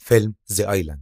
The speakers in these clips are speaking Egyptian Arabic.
فيلم ذا ايلاند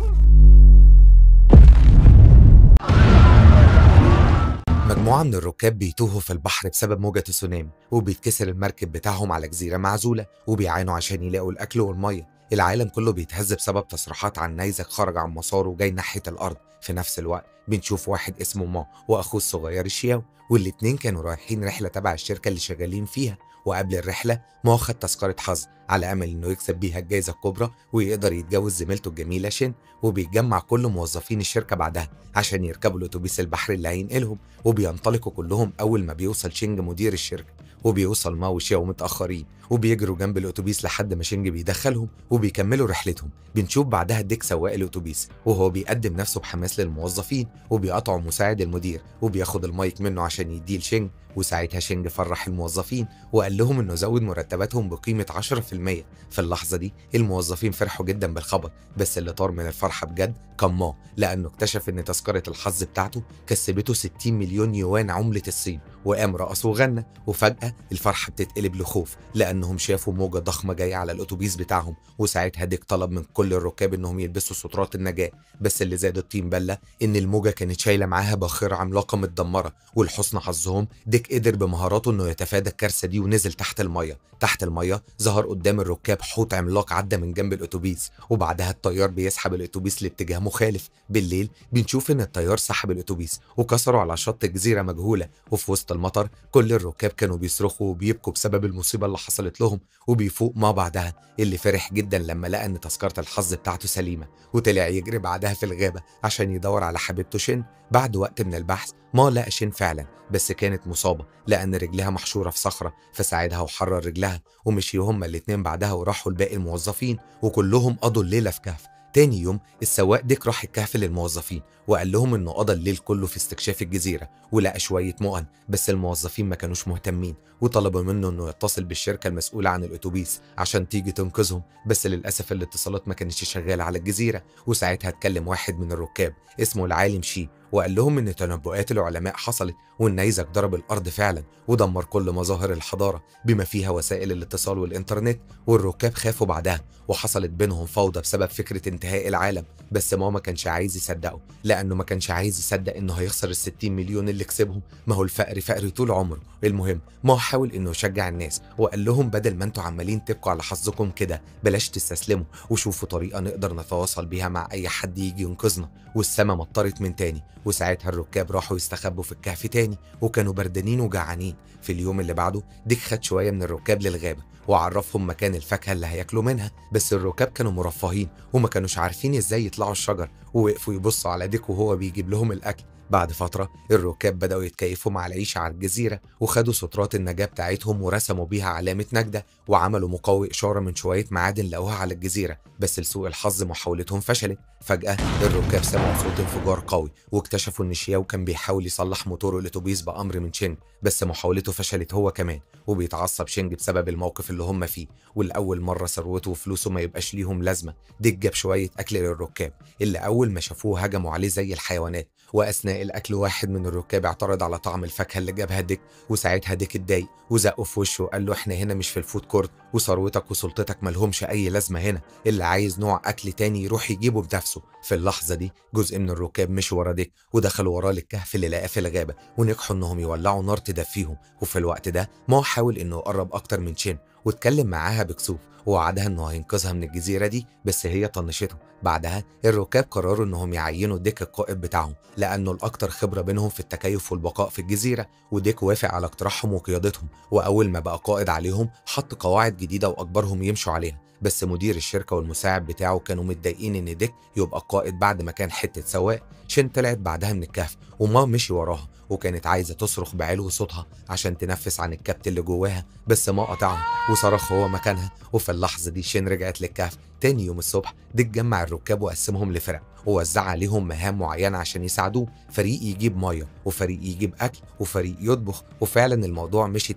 مجموعة من الركاب بيتوهوا في البحر بسبب موجة تسونامي وبيتكسر المركب بتاعهم على جزيرة معزولة وبيعانوا عشان يلاقوا الأكل والمية العالم كله بيتهز بسبب تصريحات عن نيزك خرج عن مساره وجاي ناحية الأرض في نفس الوقت بنشوف واحد اسمه ما وأخوه الصغير الشياو والاتنين كانوا رايحين رحلة تبع الشركة اللي شغالين فيها وقبل الرحلة ما خد تذكرة حظ على أمل إنه يكسب بيها الجايزة الكبرى ويقدر يتجوز زميلته الجميلة شين وبيتجمع كل موظفين الشركة بعدها عشان يركبوا الأتوبيس البحر اللي هينقلهم وبينطلقوا كلهم أول ما بيوصل شينج مدير الشركة وبيوصل ما وشياو متأخرين وبيجروا جنب الأتوبيس لحد ما شينج بيدخلهم وبيكملوا رحلتهم بنشوف بعدها ديك سواق الأتوبيس وهو بيقدم نفسه بحماس للموظفين وبيقطعوا مساعد المدير وبياخد المايك منه عشان يديه لشينج وساعتها شينج فرح الموظفين وقال لهم انه زود مرتباتهم بقيمة 10% في اللحظة دي الموظفين فرحوا جدا بالخبر بس اللي طار من الفرحة بجد كان ما لأنه اكتشف ان تذكرة الحظ بتاعته كسبته 60 مليون يوان عملة الصين وقام رقص وغنى وفجأة الفرحة بتتقلب لخوف لأنهم شافوا موجة ضخمة جاية على الأتوبيس بتاعهم وساعتها ديك طلب من كل الركاب انهم يلبسوا سترات النجاة بس اللي زاد الطين بلة ان الموجة كانت شايلة معاها باخرة عملاقة متدمرة ولحسن حظهم ديك قدر بمهاراته انه يتفادى الكارثة دي ونزل تحت المية تحت المية ظهر قدام الركاب حوت عملاق عدى من جنب الأتوبيس وبعدها الطيار بيسحب الأتوبيس لاتجاه مخالف بالليل بنشوف ان الطيار سحب الأتوبيس وكسره على شط جزيرة مجهولة وفي وسط المطر كل الركاب كانوا بيصرخوا وبيبكوا بسبب المصيبة اللي حصلت لهم وبيفوق ما بعدها اللي فرح جدا لما لقى ان تذكرة الحظ بتاعته سليمة وطلع يجري بعدها في الغابة عشان يدور على حبيبته شين بعد وقت من البحث ما لقى شين فعلا بس كانت مصابة لأن رجلها محشورة في صخرة فساعدها وحرر رجلها ومشيوا هما الاتنين بعدها وراحوا لباقي الموظفين وكلهم قضوا الليلة في كهف تاني يوم السواق ديك راح الكهف للموظفين وقال لهم انه قضى الليل كله في استكشاف الجزيره ولقى شويه مؤن بس الموظفين ما كانوش مهتمين وطلبوا منه انه يتصل بالشركه المسؤوله عن الاتوبيس عشان تيجي تنقذهم بس للاسف الاتصالات ما كانتش شغاله على الجزيره وساعتها اتكلم واحد من الركاب اسمه العالم شي وقال لهم ان تنبؤات العلماء حصلت والنيزك ضرب الارض فعلا ودمر كل مظاهر الحضاره بما فيها وسائل الاتصال والانترنت والركاب خافوا بعدها وحصلت بينهم فوضى بسبب فكره انتهاء العالم بس ما ما كانش عايز يصدقه لانه ما كانش عايز يصدق انه هيخسر ال 60 مليون اللي كسبهم ما هو الفقر فقر طول عمره المهم ما حاول انه يشجع الناس وقال لهم بدل ما انتوا عمالين تبقوا على حظكم كده بلاش تستسلموا وشوفوا طريقه نقدر نتواصل بيها مع اي حد يجي ينقذنا والسما مطرت من تاني وساعتها الركاب راحوا يستخبوا في الكهف تاني وكانوا بردانين وجعانين في اليوم اللي بعده ديك خد شويه من الركاب للغابه وعرفهم مكان الفاكهه اللي هياكلوا منها بس الركاب كانوا مرفهين وما كانوش عارفين ازاي يطلعوا الشجر ووقفوا يبصوا على ديك وهو بيجيب لهم الاكل بعد فترة الركاب بدأوا يتكيفوا مع العيشة على الجزيرة وخدوا سترات النجاة بتاعتهم ورسموا بيها علامة نجدة وعملوا مقوي إشارة من شوية معادن لقوها على الجزيرة بس لسوء الحظ محاولتهم فشلت فجأة الركاب سمعوا صوت انفجار قوي واكتشفوا إن شياو كان بيحاول يصلح موتور الأتوبيس بأمر من شينج بس محاولته فشلت هو كمان وبيتعصب شينج بسبب الموقف اللي هم فيه والأول مرة ثروته وفلوسه ما يبقاش ليهم لازمة ديك جاب شوية أكل للركاب اللي أول ما شافوه هجموا عليه زي الحيوانات واثناء الاكل واحد من الركاب اعترض على طعم الفاكهه اللي جابها ديك وساعتها ديك اتضايق وزقه في وشه وقال له احنا هنا مش في الفود كورت وثروتك وسلطتك ملهمش اي لازمه هنا اللي عايز نوع اكل تاني يروح يجيبه بنفسه في اللحظه دي جزء من الركاب مشوا ورا ديك ودخلوا وراه للكهف اللي لقاه في الغابه ونجحوا انهم يولعوا نار تدفيهم وفي الوقت ده ما حاول انه يقرب اكتر من شين واتكلم معاها بكسوف ووعدها انه هينقذها من الجزيره دي بس هي طنشته بعدها الركاب قرروا انهم يعينوا ديك القائد بتاعهم لانه الاكثر خبره بينهم في التكيف والبقاء في الجزيره وديك وافق على اقتراحهم وقيادتهم واول ما بقى قائد عليهم حط قواعد جديده واجبرهم يمشوا عليها بس مدير الشركة والمساعد بتاعه كانوا متضايقين إن ديك يبقى القائد بعد ما كان حتة سواق شين طلعت بعدها من الكهف وما مشي وراها وكانت عايزة تصرخ بعلو صوتها عشان تنفس عن الكبت اللي جواها بس ما قطعها وصرخ هو مكانها وفي اللحظة دي شين رجعت للكهف تاني يوم الصبح ديك جمع الركاب وقسمهم لفرق ووزع عليهم مهام معينة عشان يساعدوه فريق يجيب مية وفريق يجيب أكل وفريق يطبخ وفعلا الموضوع مشي تمام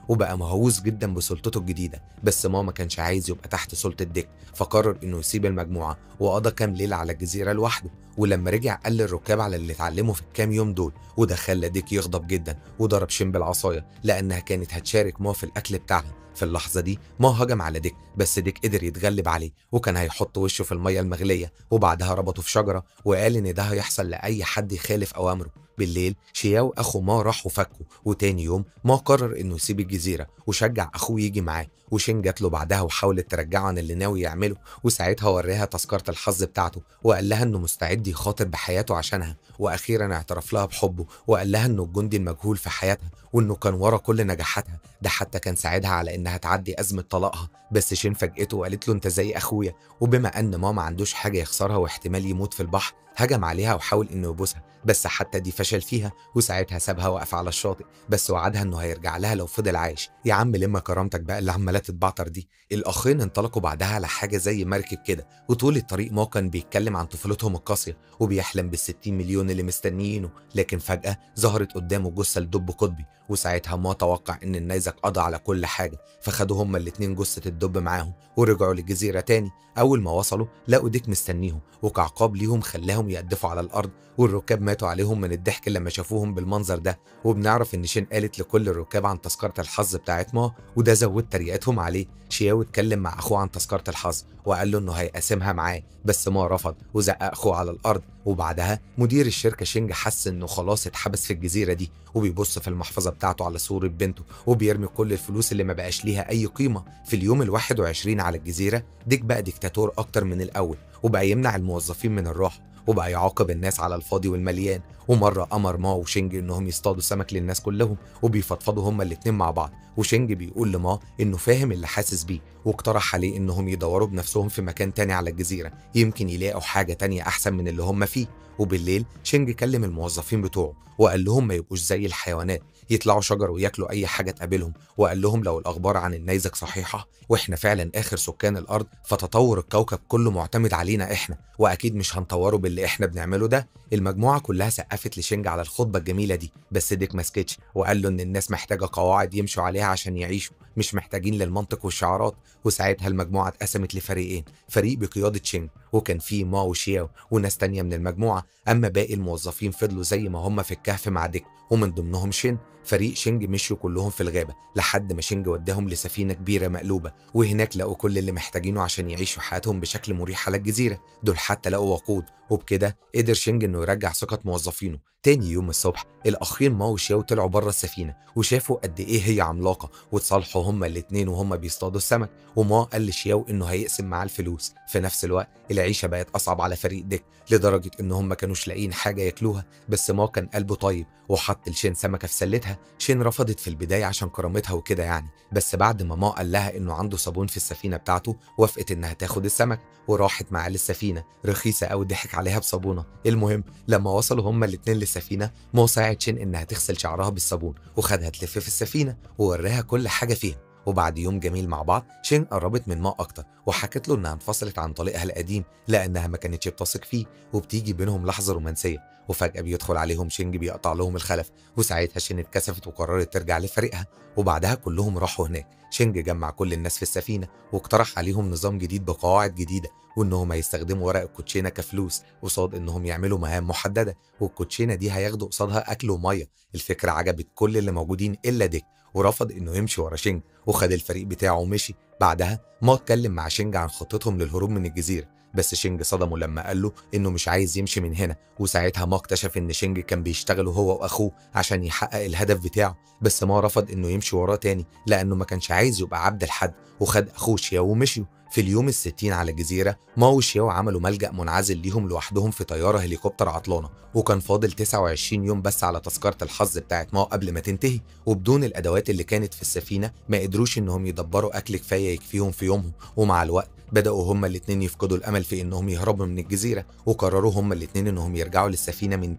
وبقى مهووس جدا بسلطته الجديدة بس ما ما كانش عايز يبقى تحت سلطة ديك فقرر إنه يسيب المجموعة وقضى كام ليلة على الجزيرة لوحده ولما رجع قال للركاب على اللي اتعلمه في الكام يوم دول وده خلى ديك يغضب جدا وضرب شين بالعصاية لأنها كانت هتشارك ما في الأكل بتاعها في اللحظة دي ما هجم على ديك بس ديك قدر يتغلب عليه وكان هيحط وشه في المية المغلية وبعدها ربطه في شجرة وقال إن ده هيحصل لأي حد يخالف أوامره بالليل شياو أخو ما راح وفكه وتاني يوم ما قرر إنه يسيب الجزيرة وشجع أخوه يجي معاه وشين جات له بعدها وحاولت ترجعه عن اللي ناوي يعمله وساعتها وراها تذكرة الحظ بتاعته وقال لها إنه مستعد يخاطر بحياته عشانها وأخيرا اعترف لها بحبه وقال لها إنه الجندي المجهول في حياتها وإنه كان ورا كل نجاحاتها ده حتى كان ساعدها على إنها تعدي أزمة طلاقها بس شين فاجئته وقالت له أنت زي أخويا وبما أن ماما عندوش حاجة يخسرها واحتمال يموت في البحر هجم عليها وحاول انه يبوسها بس حتى دي فشل فيها وساعتها سابها واقفه على الشاطئ بس وعدها انه هيرجع لها لو فضل عايش يا عم لما كرامتك بقى اللي عماله تتبعتر دي الاخين انطلقوا بعدها على حاجه زي مركب كده وطول الطريق ما كان بيتكلم عن طفولتهم القاسيه وبيحلم بال 60 مليون اللي مستنيينه لكن فجاه ظهرت قدامه جثه لدب قطبي وساعتها ما توقع ان النيزك قضى على كل حاجه فخدوا هما الاتنين جثه الدب معاهم ورجعوا للجزيره تاني اول ما وصلوا لقوا ديك مستنيهم وكعقاب ليهم خلاهم يقدفوا على الارض والركاب ماتوا عليهم من الضحك لما شافوهم بالمنظر ده وبنعرف ان شين قالت لكل الركاب عن تذكره الحظ بتاعت ما وده زود تريقتهم عليه شياو اتكلم مع اخوه عن تذكره الحظ وقال له انه هيقاسمها معاه بس ما رفض وزق اخوه على الارض وبعدها مدير الشركه شينج حس انه خلاص اتحبس في الجزيره دي وبيبص في المحفظه بتاعته على صوره بنته وبيرمي كل الفلوس اللي ما بقاش ليها اي قيمه في اليوم ال 21 على الجزيره ديك بقى ديكتاتور اكتر من الاول وبقى يمنع الموظفين من الراحه وبقى يعاقب الناس على الفاضي والمليان ومره امر ما وشينج انهم يصطادوا سمك للناس كلهم وبيفضفضوا هما الاتنين مع بعض وشينج بيقول لما انه فاهم اللي حاسس بيه واقترح عليه انهم يدوروا بنفسهم في مكان تاني على الجزيره يمكن يلاقوا حاجه تانية احسن من اللي هم فيه وبالليل شينج كلم الموظفين بتوعه وقال لهم ما يبقوش زي الحيوانات يطلعوا شجر وياكلوا اي حاجه تقابلهم وقال لهم لو الاخبار عن النيزك صحيحه واحنا فعلا اخر سكان الارض فتطور الكوكب كله معتمد علينا احنا واكيد مش هنطوره باللي احنا بنعمله ده المجموعه كلها سقفت لشينج على الخطبه الجميله دي بس ديك ما سكتش وقال له ان الناس محتاجه قواعد يمشوا عليها عشان يعيشوا مش محتاجين للمنطق والشعارات وساعتها المجموعه اتقسمت لفريقين فريق بقياده شينج وكان فيه ما وشياو وناس تانية من المجموعه اما باقي الموظفين فضلوا زي ما هم في الكهف مع ديك ومن ضمنهم شين فريق شينج مشيوا كلهم في الغابة لحد ما شينج وداهم لسفينة كبيرة مقلوبة وهناك لقوا كل اللي محتاجينه عشان يعيشوا حياتهم بشكل مريح على الجزيرة دول حتى لقوا وقود وبكده قدر شينج انه يرجع ثقة موظفينه تاني يوم الصبح الاخين ما وشياو طلعوا بره السفينه وشافوا قد ايه هي عملاقه واتصالحوا هما الاتنين وهما بيصطادوا السمك وما قال لشياو انه هيقسم معاه الفلوس في نفس الوقت العيشه بقت اصعب على فريق ديك لدرجه ان هم ما كانوش لاقيين حاجه ياكلوها بس ما كان قلبه طيب وحط لشين سمكه في سلتها شين رفضت في البدايه عشان كرامتها وكده يعني بس بعد ما ما قال لها انه عنده صابون في السفينه بتاعته وافقت انها تاخد السمك وراحت معاه للسفينه رخيصه قوي ضحك عليها بصابونه المهم لما وصلوا هما الاتنين للسفينه مو ساعد شين انها تغسل شعرها بالصابون وخدها تلف في السفينه ووراها كل حاجه فيها وبعد يوم جميل مع بعض شين قربت من ما اكتر وحكت له انها انفصلت عن طليقها القديم لانها ما كانتش بتثق فيه وبتيجي بينهم لحظه رومانسيه وفجاه بيدخل عليهم شينج بيقطع لهم الخلف وساعتها شين اتكسفت وقررت ترجع لفريقها وبعدها كلهم راحوا هناك شينج جمع كل الناس في السفينه واقترح عليهم نظام جديد بقواعد جديده وانهم هيستخدموا ورق الكوتشينه كفلوس قصاد انهم يعملوا مهام محدده والكوتشينه دي هياخدوا قصادها اكل وميه الفكره عجبت كل اللي موجودين الا ديك ورفض انه يمشي ورا شينج وخد الفريق بتاعه ومشي بعدها ما اتكلم مع شينج عن خطتهم للهروب من الجزيره بس شينج صدمه لما قال له انه مش عايز يمشي من هنا وساعتها ما اكتشف ان شينج كان بيشتغل هو واخوه عشان يحقق الهدف بتاعه بس ما رفض انه يمشي وراه تاني لانه ما كانش عايز يبقى عبد لحد وخد اخوه شياو ومشيوا في اليوم الستين على الجزيرة ما وشياو عملوا ملجأ منعزل ليهم لوحدهم في طيارة هليكوبتر عطلانة وكان فاضل 29 يوم بس على تذكرة الحظ بتاعت ماو قبل ما تنتهي وبدون الأدوات اللي كانت في السفينة ما قدروش إنهم يدبروا أكل كفاية يكفيهم في يومهم ومع الوقت بدأوا هما الاتنين يفقدوا الأمل في إنهم يهربوا من الجزيرة وقرروا هما الاتنين إنهم يرجعوا للسفينة من تاني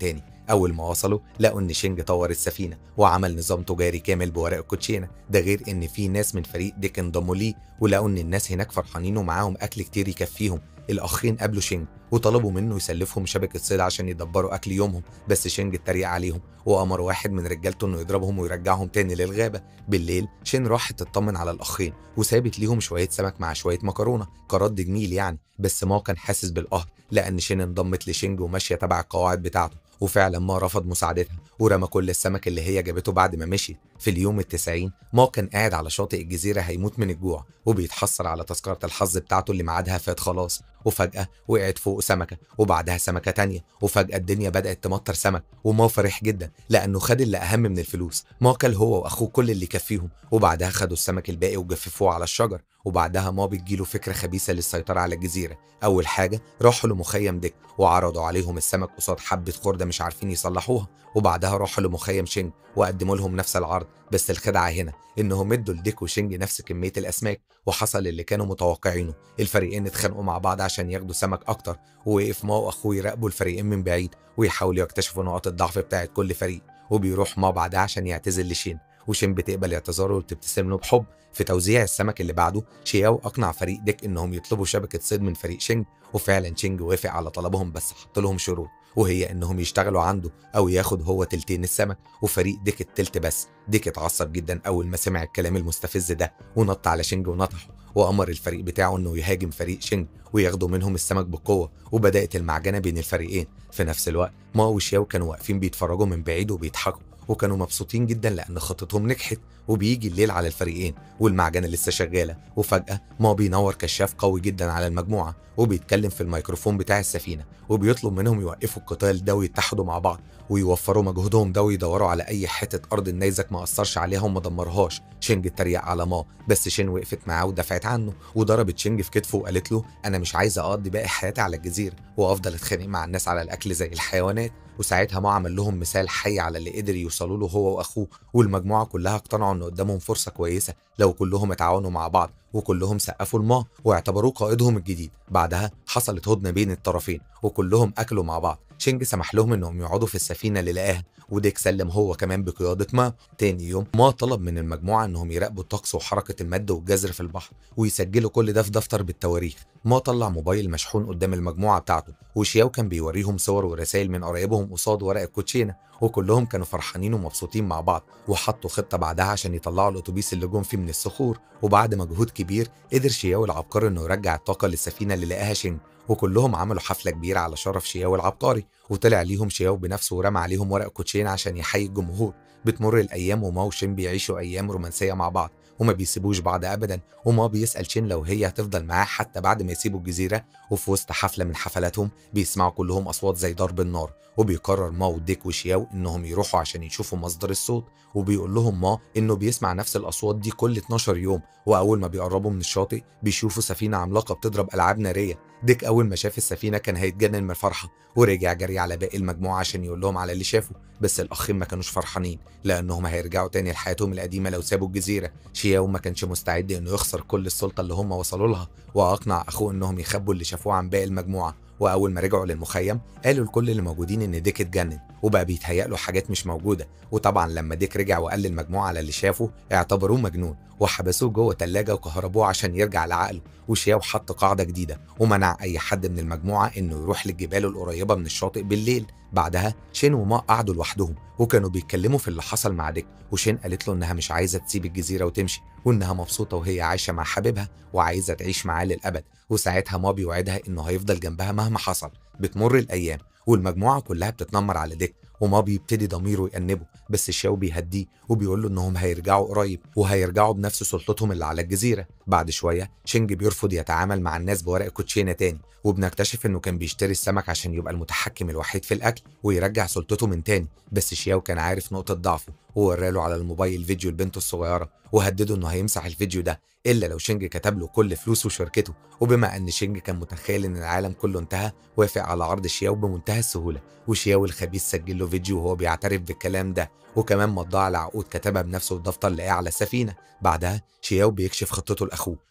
أول ما وصلوا لقوا إن شينج طور السفينة وعمل نظام تجاري كامل بورق الكوتشينة ده غير إن في ناس من فريق ديك انضموا ليه ولقوا إن الناس هناك فرحانين ومعاهم أكل كتير يكفيهم الأخين قابلوا شينج وطلبوا منه يسلفهم شبكة صيد عشان يدبروا أكل يومهم بس شينج اتريق عليهم وأمر واحد من رجالته إنه يضربهم ويرجعهم تاني للغابة بالليل شين راحت تطمن على الأخين وسابت ليهم شوية سمك مع شوية مكرونة كرد جميل يعني بس ما كان حاسس بالقهر لأن شين انضمت لشينج وماشية تبع القواعد بتاعته وفعلا ما رفض مساعدتها ورمى كل السمك اللي هي جابته بعد ما مشي في اليوم التسعين ما كان قاعد على شاطئ الجزيرة هيموت من الجوع وبيتحسر على تذكرة الحظ بتاعته اللي ميعادها فات خلاص وفجأة وقعت فوق سمكة وبعدها سمكة تانية وفجأة الدنيا بدأت تمطر سمك وما فرح جدا لأنه خد اللي أهم من الفلوس ما كل هو وأخوه كل اللي يكفيهم وبعدها خدوا السمك الباقي وجففوه على الشجر وبعدها ما بتجيله فكرة خبيثة للسيطرة على الجزيرة أول حاجة راحوا لمخيم ديك وعرضوا عليهم السمك قصاد حبة خردة مش عارفين يصلحوها وبعدها راحوا لمخيم شينج وقدموا لهم نفس العرض بس الخدعة هنا إنهم ادوا لديك وشينج نفس كمية الأسماك وحصل اللي كانوا متوقعينه الفريقين اتخانقوا مع بعض عشان ياخدوا سمك أكتر ووقف ما وأخوه يراقبوا الفريقين من بعيد ويحاولوا يكتشفوا نقاط الضعف بتاعت كل فريق وبيروح ما بعدها عشان يعتذر لشين وشين بتقبل اعتذاره وبتبتسم له بحب في توزيع السمك اللي بعده شياو أقنع فريق ديك إنهم يطلبوا شبكة صيد من فريق شينج وفعلا شينج وافق على طلبهم بس حط لهم شروط وهي انهم يشتغلوا عنده او ياخد هو تلتين السمك وفريق ديك التلت بس ديك اتعصب جدا اول ما سمع الكلام المستفز ده ونط على شينج ونطحه وامر الفريق بتاعه انه يهاجم فريق شينج وياخدوا منهم السمك بالقوه وبدات المعجنه بين الفريقين في نفس الوقت ما وشياو كانوا واقفين بيتفرجوا من بعيد وبيضحكوا وكانوا مبسوطين جدا لان خطتهم نجحت وبيجي الليل على الفريقين والمعجنه لسه شغاله وفجاه ما بينور كشاف قوي جدا على المجموعه وبيتكلم في الميكروفون بتاع السفينه وبيطلب منهم يوقفوا القتال ده ويتحدوا مع بعض ويوفروا مجهودهم ده ويدوروا على اي حته ارض النيزك ما اثرش عليها وما دمرهاش شينج اتريق على ما بس شين وقفت معاه ودفعت عنه وضربت شينج في كتفه وقالت له انا مش عايزه اقضي باقي حياتي على الجزيره وافضل اتخانق مع الناس على الاكل زي الحيوانات وساعتها ما عمل لهم مثال حي على اللي قدر يوصلوا له هو واخوه والمجموعه كلها اقتنعوا ان قدامهم فرصه كويسه لو كلهم اتعاونوا مع بعض وكلهم سقفوا لما واعتبروه قائدهم الجديد بعدها حصلت هدنه بين الطرفين وكلهم اكلوا مع بعض شينج سمح لهم انهم يقعدوا في السفينه اللي لقاها وديك سلم هو كمان بقيادة ما تاني يوم ما طلب من المجموعة انهم يراقبوا الطقس وحركة المد والجزر في البحر ويسجلوا كل ده في دفتر بالتواريخ ما طلع موبايل مشحون قدام المجموعة بتاعته وشياو كان بيوريهم صور ورسائل من قرايبهم قصاد ورق الكوتشينة وكلهم كانوا فرحانين ومبسوطين مع بعض وحطوا خطة بعدها عشان يطلعوا الأتوبيس اللي جم فيه من الصخور وبعد مجهود كبير قدر شياو العبقري إنه يرجع الطاقة للسفينة اللي لقاها شينج وكلهم عملوا حفلة كبيرة على شرف شياو العبقري وطلع ليهم شياو بنفسه ورمى عليهم ورق كوتشين عشان يحيي الجمهور بتمر الأيام وما وشين بيعيشوا أيام رومانسية مع بعض وما بيسيبوش بعض ابدا وما بيسال شين لو هي هتفضل معاه حتى بعد ما يسيبوا الجزيره وفي وسط حفله من حفلاتهم بيسمعوا كلهم اصوات زي ضرب النار وبيقرر ما وديك وشياو انهم يروحوا عشان يشوفوا مصدر الصوت وبيقول لهم ما انه بيسمع نفس الاصوات دي كل 12 يوم واول ما بيقربوا من الشاطئ بيشوفوا سفينه عملاقه بتضرب العاب ناريه ديك اول ما شاف السفينه كان هيتجنن من الفرحه ورجع جري على باقي المجموعه عشان يقول لهم على اللي شافه بس الاخين ما كانوش فرحانين لانهم هيرجعوا تاني لحياتهم القديمه لو سابوا الجزيره شياو ما كانش مستعد انه يخسر كل السلطه اللي هم وصلوا لها واقنع اخوه انهم يخبوا اللي شافوه عن باقي المجموعه واول ما رجعوا للمخيم قالوا لكل اللي موجودين ان ديك اتجنن وبقى بيتهيأ له حاجات مش موجوده وطبعا لما ديك رجع وقال للمجموعه على اللي شافه اعتبروه مجنون وحبسوه جوه تلاجة وكهربوه عشان يرجع لعقله وشياو حط قاعده جديده ومنع اي حد من المجموعه انه يروح للجبال القريبه من الشاطئ بالليل بعدها شين وما قعدوا لوحدهم وكانوا بيتكلموا في اللي حصل مع ديك وشين قالت له انها مش عايزه تسيب الجزيره وتمشي وانها مبسوطه وهي عايشه مع حبيبها وعايزه تعيش معاه للابد وساعتها ما بيوعدها انه هيفضل جنبها مهما حصل بتمر الايام والمجموعه كلها بتتنمر على ديك وما بيبتدي ضميره يأنبه بس الشاو بيهديه وبيقول له انهم هيرجعوا قريب وهيرجعوا بنفس سلطتهم اللي على الجزيره بعد شويه شينج بيرفض يتعامل مع الناس بورق كوتشينه تاني وبنكتشف انه كان بيشتري السمك عشان يبقى المتحكم الوحيد في الاكل ويرجع سلطته من تاني بس شياو كان عارف نقطه ضعفه ووراله على الموبايل فيديو لبنته الصغيره وهدده انه هيمسح الفيديو ده الا لو شينج كتب له كل فلوسه وشركته وبما ان شينج كان متخيل ان العالم كله انتهى وافق على عرض شياو بمنتهى السهوله وشياو الخبيث سجل له فيديو وهو بيعترف بالكلام ده وكمان مضاه على عقود كتبها بنفسه في دفتر لقاه على السفينه بعدها شياو بيكشف خطته لاخوه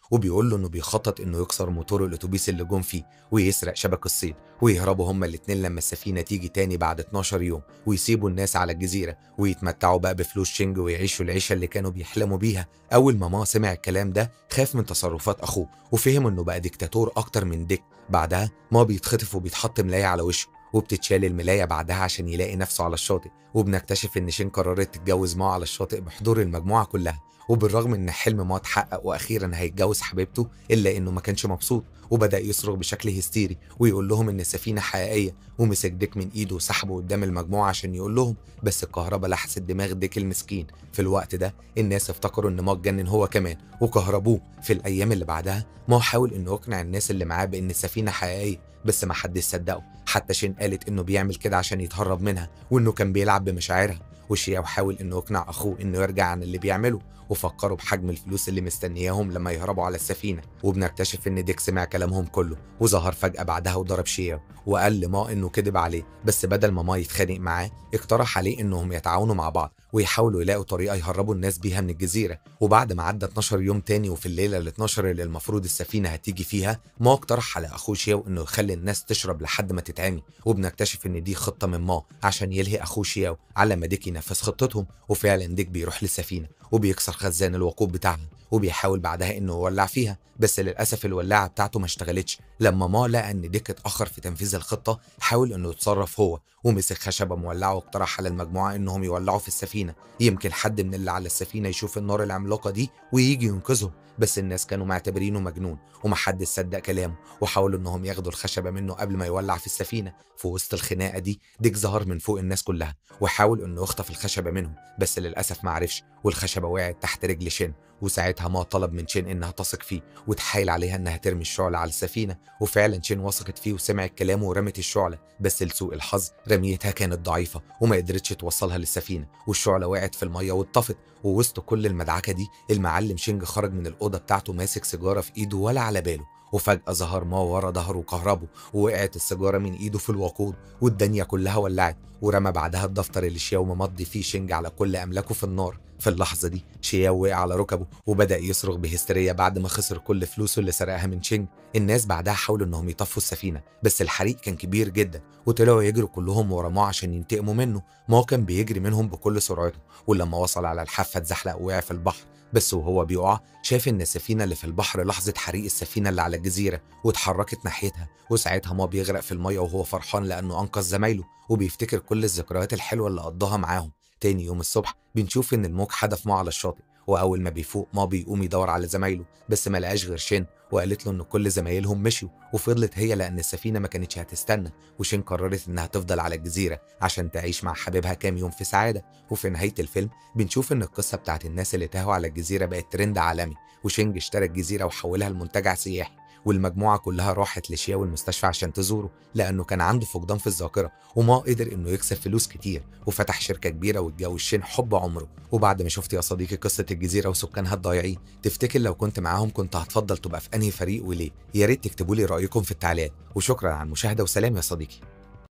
وبيقول له انه بيخطط انه يكسر موتور الاتوبيس اللي جم فيه ويسرق شبك الصيد ويهربوا هما الاتنين لما السفينه تيجي تاني بعد 12 يوم ويسيبوا الناس على الجزيره ويتمتعوا بقى بفلوس شينج ويعيشوا العيشه اللي كانوا بيحلموا بيها اول ما ما سمع الكلام ده خاف من تصرفات اخوه وفهم انه بقى ديكتاتور اكتر من ديك بعدها ما بيتخطف وبيتحط ملايه على وشه وبتتشال الملاية بعدها عشان يلاقي نفسه على الشاطئ وبنكتشف إن شين قررت تتجوز ماو على الشاطئ بحضور المجموعة كلها وبالرغم إن حلم ماو اتحقق وأخيرا هيتجوز حبيبته إلا إنه ما كانش مبسوط وبدأ يصرخ بشكل هستيري ويقول لهم إن السفينة حقيقية ومسك ديك من إيده وسحبه قدام المجموعة عشان يقول لهم بس الكهرباء لحست دماغ ديك المسكين في الوقت ده الناس افتكروا إن ماو اتجنن هو كمان وكهربوه في الأيام اللي بعدها ماو حاول إنه يقنع الناس اللي معاه بإن السفينة حقيقية بس ما حدش صدقه حتى شين قالت انه بيعمل كده عشان يتهرب منها وانه كان بيلعب بمشاعرها وشياو حاول انه يقنع اخوه انه يرجع عن اللي بيعمله وفكروا بحجم الفلوس اللي مستنياهم لما يهربوا على السفينه وبنكتشف ان ديك سمع كلامهم كله وظهر فجاه بعدها وضرب شياو وقال لما انه كذب عليه بس بدل ما ما يتخانق معاه اقترح عليه انهم يتعاونوا مع بعض ويحاولوا يلاقوا طريقه يهربوا الناس بيها من الجزيره وبعد ما عدى 12 يوم تاني وفي الليله ال 12 اللي المفروض السفينه هتيجي فيها ما اقترح على اخوه شياو انه يخلي الناس تشرب لحد ما تتعمي وبنكتشف ان دي خطه من ما عشان يلهي اخوه شياو على ما ديك ينفذ خطتهم وفعلا ديك بيروح للسفينه وبيكسر خزان الوقود بتاعها وبيحاول بعدها انه يولع فيها بس للاسف الولاعه بتاعته ما اشتغلتش لما ما لقى ان ديك اتاخر في تنفيذ الخطه حاول انه يتصرف هو ومسك خشبه مولعه واقترح على المجموعه انهم يولعوا في السفينه يمكن حد من اللي على السفينه يشوف النار العملاقه دي ويجي ينقذهم بس الناس كانوا معتبرينه مجنون ومحدش صدق كلامه وحاولوا انهم ياخدوا الخشبه منه قبل ما يولع في السفينه في وسط الخناقه دي ديك ظهر من فوق الناس كلها وحاول انه يخطف الخشبه منهم بس للاسف ما عرفش والخشبه وقعت تحت رجل شين وساعتها ما طلب من شين انها تثق فيه وتحايل عليها انها ترمي الشعله على السفينه وفعلا شين وثقت فيه وسمعت كلامه ورمت الشعله بس لسوء الحظ رميتها كانت ضعيفه وما قدرتش توصلها للسفينه والشعله وقعت في الميه واتطفت ووسط كل المدعكه دي المعلم شينج خرج من الاوضه بتاعته ماسك سيجاره في ايده ولا على باله وفجأة ظهر ما ورا ظهره وكهربه ووقعت السيجارة من إيده في الوقود والدنيا كلها ولعت ورمى بعدها الدفتر اللي شياو ممضي فيه شينج على كل أملاكه في النار في اللحظة دي شياو وقع على ركبه وبدأ يصرخ بهستيريا بعد ما خسر كل فلوسه اللي سرقها من شينج الناس بعدها حاولوا انهم يطفوا السفينة بس الحريق كان كبير جدا وطلعوا يجروا كلهم ورا ما عشان ينتقموا منه ما كان بيجري منهم بكل سرعته ولما وصل على الحافة اتزحلق ووقع في البحر بس وهو بيقع شاف ان السفينه اللي في البحر لحظه حريق السفينه اللي على الجزيره واتحركت ناحيتها وساعتها ما بيغرق في الميه وهو فرحان لانه انقذ زمايله وبيفتكر كل الذكريات الحلوه اللي قضاها معاهم تاني يوم الصبح بنشوف ان الموج حدف ما على الشاطئ واول ما بيفوق ما بيقوم يدور على زمايله بس ما لقاش غير شين وقالت له ان كل زمايلهم مشيوا وفضلت هي لان السفينه ما كانتش هتستنى وشين قررت انها تفضل على الجزيره عشان تعيش مع حبيبها كام يوم في سعاده وفي نهايه الفيلم بنشوف ان القصه بتاعت الناس اللي تاهوا على الجزيره بقت ترند عالمي وشينج اشترى الجزيره وحولها لمنتجع سياحي والمجموعة كلها راحت لشياو المستشفى عشان تزوره لأنه كان عنده فقدان في الذاكرة وما قدر إنه يكسب فلوس كتير وفتح شركة كبيرة واتجوز شين حب عمره وبعد ما شفت يا صديقي قصة الجزيرة وسكانها الضايعين تفتكر لو كنت معاهم كنت هتفضل تبقى في أنهي فريق وليه؟ يا ريت تكتبوا لي رأيكم في التعليقات وشكرا على المشاهدة وسلام يا صديقي